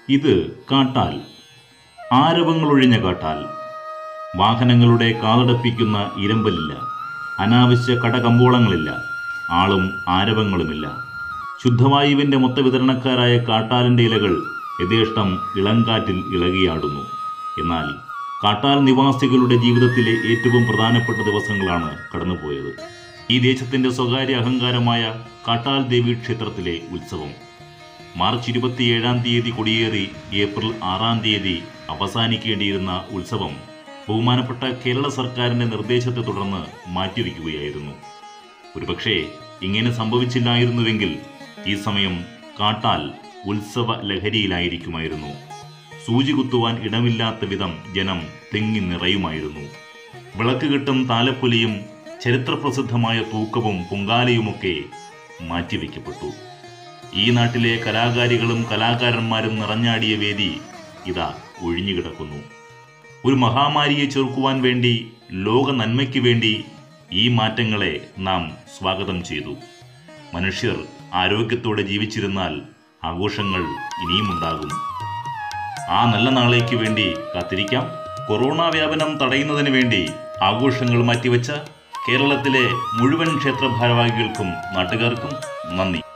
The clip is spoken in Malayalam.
ഇത് കാട്ടാൽ ആരവങ്ങളൊഴിഞ്ഞ കാട്ടാൽ വാഹനങ്ങളുടെ കാതടപ്പിക്കുന്ന ഇരമ്പലില്ല അനാവശ്യ കടകമ്പോളങ്ങളില്ല ആളും ആരവങ്ങളുമില്ല ശുദ്ധവായുവിൻ്റെ മൊത്തവിതരണക്കാരായ കാട്ടാലിൻ്റെ ഇലകൾ യഥേഷ്ടം ഇളങ്കാറ്റിൽ ഇളകിയാടുന്നു എന്നാൽ കാട്ടാൽ നിവാസികളുടെ ജീവിതത്തിലെ ഏറ്റവും പ്രധാനപ്പെട്ട ദിവസങ്ങളാണ് കടന്നുപോയത് ഈ ദേശത്തിൻ്റെ സ്വകാര്യ അഹങ്കാരമായ കാട്ടാൽ ദേവി ക്ഷേത്രത്തിലെ ഉത്സവം മാർച്ച് ഇരുപത്തിയേഴാം തീയതി കൊടിയേറി ഏപ്രിൽ ആറാം തീയതി അവസാനിക്കേണ്ടിയിരുന്ന ഉത്സവം ബഹുമാനപ്പെട്ട കേരള സർക്കാരിന്റെ നിർദ്ദേശത്തെ തുടർന്ന് മാറ്റിവെക്കുകയായിരുന്നു ഒരുപക്ഷെ ഇങ്ങനെ സംഭവിച്ചില്ലായിരുന്നുവെങ്കിൽ ഈ സമയം കാട്ടാൽ ഉത്സവ ലഹരിയിലായിരിക്കുമായിരുന്നു സൂചി കുത്തുവാൻ ഇടമില്ലാത്ത വിധം ജനം തെങ്ങി നിറയുമായിരുന്നു വിളക്ക് കെട്ടും താലപ്പൊലിയും ചരിത്രപ്രസിദ്ധമായ തൂക്കവും പൊങ്കാലയുമൊക്കെ മാറ്റിവെക്കപ്പെട്ടു ഈ നാട്ടിലെ കലാകാരികളും കലാകാരന്മാരും നിറഞ്ഞാടിയ വേദി ഇതാ ഒഴിഞ്ഞുകിടക്കുന്നു ഒരു മഹാമാരിയെ ചെറുക്കുവാൻ വേണ്ടി ലോക നന്മയ്ക്ക് വേണ്ടി ഈ മാറ്റങ്ങളെ നാം സ്വാഗതം ചെയ്തു മനുഷ്യർ ആരോഗ്യത്തോടെ ജീവിച്ചിരുന്നാൽ ആഘോഷങ്ങൾ ഇനിയുമുണ്ടാകും ആ നല്ല നാളേക്ക് വേണ്ടി കാത്തിരിക്കാം കൊറോണ വ്യാപനം തടയുന്നതിന് വേണ്ടി ആഘോഷങ്ങൾ മാറ്റിവെച്ച കേരളത്തിലെ മുഴുവൻ ക്ഷേത്ര ഭാരവാഹികൾക്കും നാട്ടുകാർക്കും നന്ദി